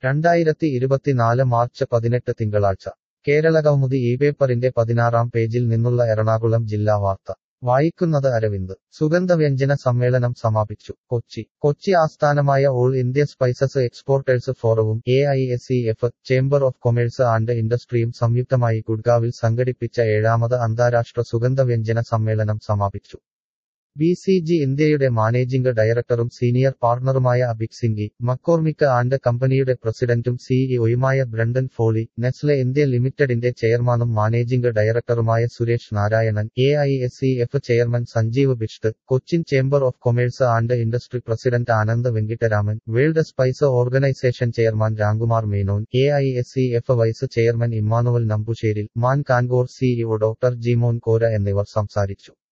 രണ്ടായിരത്തി ഇരുപത്തിനാല് മാർച്ച് പതിനെട്ട് തിങ്കളാഴ്ച കേരള കൗമുദി ഈ പേപ്പറിന്റെ പതിനാറാം പേജിൽ നിന്നുള്ള എറണാകുളം ജില്ലാ വാർത്ത വായിക്കുന്നത് അരവിന്ദ് സുഗന്ധവ്യഞ്ജന സമ്മേളനം സമാപിച്ചു കൊച്ചി കൊച്ചി ആസ്ഥാനമായ ഓൾ ഇന്ത്യ സ്പൈസസ് എക്സ്പോർട്ടേഴ്സ് ഫോറവും A I S C F chamber of commerce and ഇൻഡസ്ട്രിയും സംയുക്തമായി ഗുഡ്ഗാവിൽ സംഘടിപ്പിച്ച ഏഴാമത് അന്താരാഷ്ട്ര സുഗന്ധവ്യഞ്ജന സമ്മേളനം സമാപിച്ചു ബി സി ജി ഇന്ത്യയുടെ മാനേജിംഗ് ഡയറക്ടറും സീനിയർ പാർട്ണറുമായ അബിക് സിംഗി മക്കോർമിക്ക ആൻഡ് കമ്പനിയുടെ പ്രസിഡന്റും സിഇഒയുമായ ബ്രണ്ടൻ ഫോളി നെസ്ലെ ഇന്ത്യ ലിമിറ്റഡിന്റെ ചെയർമാനും മാനേജിംഗ് ഡയറക്ടറുമായ Suresh Narayanan A I S C F chairman Sanjeev Bisht Cochin chamber of commerce and industry president Anand Venkitaraman world spice organisation chairman Ramkumar Menon A I S C F vice chairman Emmanuel Nambusseril Mane Kancor CEO doctor Jimon Kora എന്നിവർ സംസാരിച്ചു